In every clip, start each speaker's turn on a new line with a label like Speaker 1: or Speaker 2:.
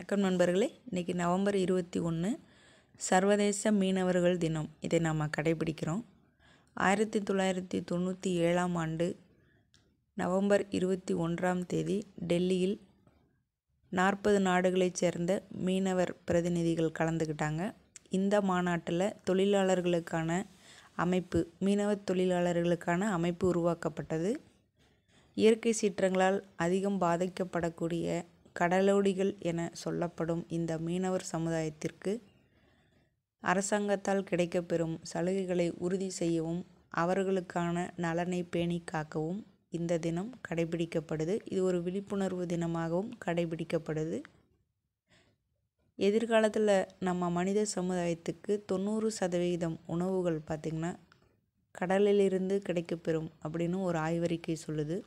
Speaker 1: வணக்கம் நண்பர்களே இன்றைக்கி நவம்பர் இருபத்தி ஒன்று சர்வதேச மீனவர்கள் தினம் இதை நாம் கடைபிடிக்கிறோம் ஆயிரத்தி தொள்ளாயிரத்தி தொண்ணூற்றி ஏழாம் ஆண்டு நவம்பர் இருபத்தி ஒன்றாம் தேதி டெல்லியில் நாற்பது நாடுகளைச் சேர்ந்த மீனவர் பிரதிநிதிகள் கலந்துக்கிட்டாங்க இந்த மாநாட்டில் தொழிலாளர்களுக்கான அமைப்பு மீனவ தொழிலாளர்களுக்கான அமைப்பு உருவாக்கப்பட்டது இயற்கை சீற்றங்களால் அதிகம் பாதிக்கப்படக்கூடிய கடலோடிகள் என சொல்லப்படும் இந்த மீனவர் சமுதாயத்திற்கு அரசாங்கத்தால் கிடைக்கப்பெறும் சலுகைகளை உறுதி செய்யவும் அவர்களுக்கான நலனை பேணி காக்கவும் இந்த தினம் கடைபிடிக்கப்படுது இது ஒரு விழிப்புணர்வு தினமாகவும் கடைபிடிக்கப்படுது எதிர்காலத்தில் நம்ம மனித சமுதாயத்துக்கு தொண்ணூறு சதவிகிதம் உணவுகள் பார்த்திங்கன்னா கடலிலிருந்து கிடைக்கப்பெறும் அப்படின்னு ஒரு ஆய்வறிக்கை சொல்லுது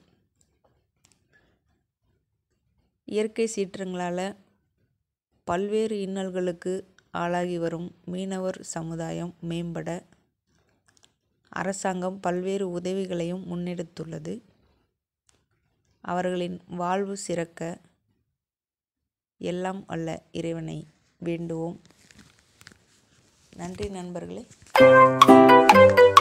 Speaker 1: இயற்கை சீற்றங்களால் பல்வேறு இன்னல்களுக்கு ஆளாகி வரும் மீனவர் சமுதாயம் மேம்பட அரசாங்கம் பல்வேறு உதவிகளையும் முன்னெடுத்துள்ளது அவர்களின் வாழ்வு சிறக்க எல்லாம் அல்ல இறைவனை வேண்டுவோம் நன்றி நண்பர்களே